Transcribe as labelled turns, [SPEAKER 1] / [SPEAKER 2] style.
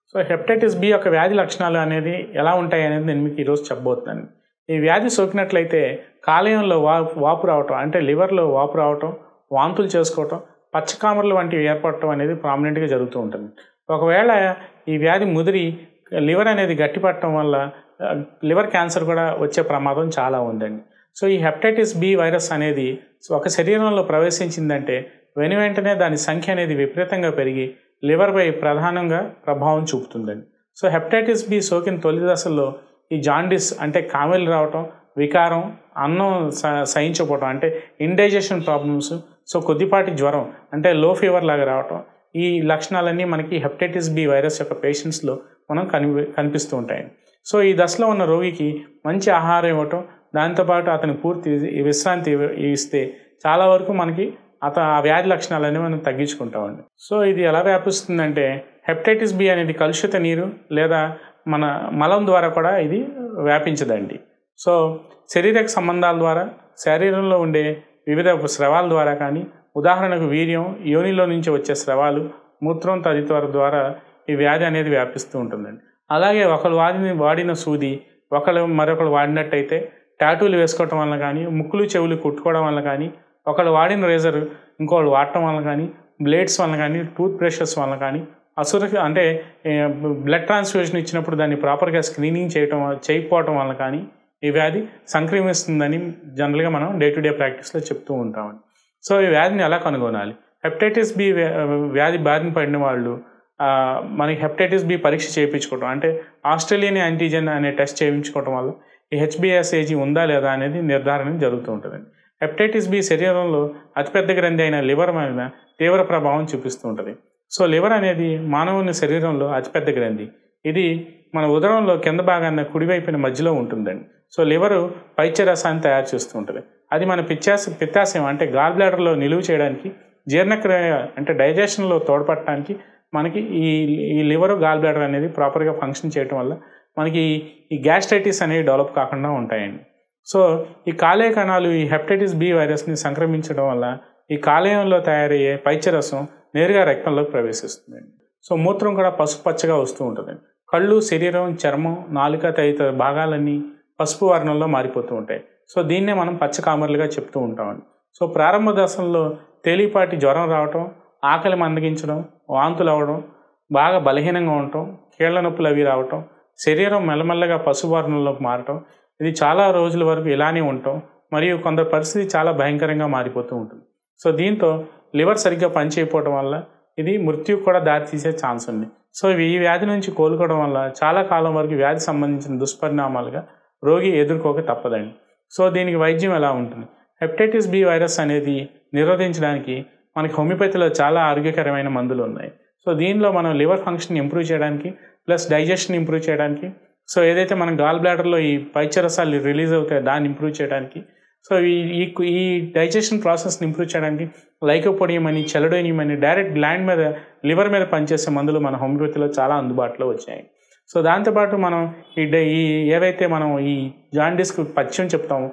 [SPEAKER 1] so hepatitis B యొక్క వ్యాధి లక్షణాలు అనేది ఎలా ఉంటాయి అనేది నేను మీకు ఈరోజు చెప్పబోతున్నాను ఈ వ్యాధి సోకినట్లయితే కాలేయంలో వా వాపు రావటం అంటే లివర్లో వాపు రావటం వాంతులు చేసుకోవటం పచ్చకామర్లు వంటివి ఏర్పడటం అనేది ప్రామినెంట్గా జరుగుతూ ఉంటుంది ఒకవేళ ఈ వ్యాధి ముదిరి లివర్ అనేది గట్టిపడటం వల్ల ఆ, లివర్ క్యాన్సర్ కూడా వచ్చే ప్రమాదం చాలా ఉందండి సో ఈ హెపటైటిస్ బి వైరస్ అనేది ఒక శరీరంలో ప్రవేశించిందంటే వెను వెంటనే దాని సంఖ్య అనేది విపరీతంగా పెరిగి లివర్పై ప్రధానంగా ప్రభావం చూపుతుందండి సో హెపటైటిస్ బి సోకిన తొలి దశల్లో ఈ జాండిస్ అంటే కామెలు రావటం వికారం అన్నం స- సహించకపోవటం అంటే ఇండైజెషన్ ప్రాబ్లమ్స్ సో కొద్దిపాటి జ్వరం అంటే లో ఫీవర్ లాగా రావటం ఈ లక్షణాలన్నీ మనకి హెపటైటిస్ బి వైరస్ యొక్క పేషెంట్స్లో మనం కని కనిపిస్తూ ఉంటాయి సో ఈ దశలో ఉన్న రోగికి మంచి ఆహారం ఇవ్వటం దాంతోపాటు అతని పూర్తి విశ్రాంతి ఇవ్వ- ఇస్తే చాలా వరకు మనకి అత ఆ వ్యాధి లక్షణాలన్నీ మనం తగ్గించుకుంటామండి సో ఇది ఎలా వ్యాపిస్తుందంటే హెపటైటిస్ బి అనేది కలుషిత నీరు లేదా మన మలం ద్వారా కూడా ఇది వ్యాపించదండి సో శరీరక సంబంధాల ద్వారా శరీరంలో ఉండే వివిధ స్రవాల ద్వారా కానీ ఉదాహరణకు వీర్యం యోనిలో నుంచి వచ్చే స్రవాలు మూత్రం తదితర ద్వారా ఈ వ్యాధి అనేది వ్యాపిస్తూ ఉంటుందండి అలాగే ఒకరు వాడిన వాడిన సూది ఒకరు మరొకరు వాడినట్టయితే టాటూలు వేసుకోవటం వల్ల కానీ ముక్కులు చెవులు కుట్టుకోవడం వల్ల కానీ ఒకళ్ళు వాడిన రేజర్ ఇంకోళ్ళు వాడటం వల్ల కానీ బ్లేడ్స్ వల్ల కానీ టూత్ బ్రషెస్ వల్ల కానీ అసుర అంటే ఏ, బ్లడ్ ట్రాన్స్ఫ్యూషన్ ఇచ్చినప్పుడు దాన్ని ప్రాపర్గా స్క్రీనింగ్ చేయటం చేయకపోవటం వల్ల కానీ ఈ వ్యాధి సంక్రమిస్తుందని జనరల్గా మనం డే టు డే ప్రాక్టీస్లో చెప్తూ ఉంటామండి సో ఈ వ్యాధిని ఎలా కనుగొనాలి హెపటైటిస్ బి వ్యా- వ్యాధి బారిన పడిన వాళ్ళు ఆ, మనకి హెపటైటిస్ బి పరీక్ష చేయించుకోవటం అంటే ఆస్ట్రేలియన్ యాంటీజెన్ అనే టెస్ట్ చేయించుకోవటం వల్ల ఈ హెచ్బిఎస్ఏజీ ఉందా లేదా అనేది నిర్ధారణ జరుగుతూ ఉంటుందండి హెపటైటిస్ బి శరీరంలో అతిపెద్ద గ్రంథి అయిన లివర్ మీద తీవ్ర ప్రభావం చూపిస్తూ ఉంటుంది సో లివర్ అనేది మానవుని శరీరంలో అతిపెద్ద గ్రంథి ఇది మన ఉదరంలో కింద భాగాన కుడివైపున మధ్యలో ఉంటుందండి సో లివరు పైత్యరసాన్ని తయారు చేస్తూ ఉంటుంది అది మన పిత్తాశ పిత్తాశయం అంటే గాల్ బ్లాడర్లో నిలువ చేయడానికి జీర్ణక్రియ అంటే డైజెషన్లో తోడ్పడటానికి మనకి ఈ ఈ లివర్ గాల్ బ్లాడర్ అనేది ప్రాపర్గా ఫంక్షన్ చేయటం వల్ల మనకి ఈ గ్యాస్ట్రైటిస్ అనేవి డెవలప్ కాకుండా ఉంటాయండి సో ఈ కాలేయ కణాలు ఈ హెపటైటిస్ బి వైరస్ని సంక్రమించడం వల్ల ఈ కాలేయంలో తయారయ్యే పైత్యరసం నేరుగా రక్తంలోకి ప్రవేశిస్తుందండి సో మూత్రం కూడా పసుపు పచ్చగా వస్తూ ఉంటుంది కళ్ళు శరీరం చర్మం నాలుక తదితర భాగాలన్నీ పసుపు వర్ణంలో మారిపోతూ ఉంటాయి సో దీన్నే మనం పచ్చకామర్లుగా చెప్తూ ఉంటామండి సో ప్రారంభ దశల్లో తేలిపాటి జ్వరం రావటం ఆకలి మందగించడం వాంతులు అవ్వడం బాగా బలహీనంగా ఉండటం కీళ్ల నొప్పులు అవి రావటం శరీరం మెల్లమెల్లగా పసుపు వర్ణంలోకి మారటం ఇది చాలా రోజుల వరకు ఇలానే ఉండటం మరియు కొందరు పరిస్థితి చాలా భయంకరంగా మారిపోతూ ఉంటుంది సో దీంతో లివర్ సరిగ్గా పనిచేయకపోవడం వల్ల ఇది మృత్యుకు కూడా దారితీసే ఛాన్స్ ఉంది సో ఈ వ్యాధి నుంచి కోలుకోవడం వల్ల చాలా కాలం వరకు వ్యాధి సంబంధించిన దుష్పరిణామాలుగా రోగి ఎదుర్కోక తప్పదండి సో దీనికి వైద్యం ఎలా ఉంటుంది హెపటైటిస్ బి వైరస్ అనేది నిరోధించడానికి మనకి హోమియోపతిలో చాలా ఆరోగ్యకరమైన మందులు ఉన్నాయి సో దీనిలో మనం లివర్ ఫంక్షన్ ఇంప్రూవ్ చేయడానికి ప్లస్ డైజెషన్ ఇంప్రూవ్ చేయడానికి సో ఏదైతే మనం గాల్ బ్లాడర్లో ఈ పైచరసాలు రిలీజ్ అవుతాయో దాన్ని ఇంప్రూవ్ చేయడానికి సో ఈ ఈ ఈ డైజెషన్ ప్రాసెస్ని ఇంప్రూవ్ చేయడానికి లైకోపోడియం అని చెలడోనియం అని డైరెక్ట్ గ్లాండ్ మీద లివర్ మీద పనిచేసే మందులు మన హోమియోపతిలో చాలా అందుబాటులో వచ్చాయి సో దాంతోపాటు మనం ఈ డై- ఈ ఏవైతే మనం ఈ జాండీస్కి పథ్యం చెప్తామో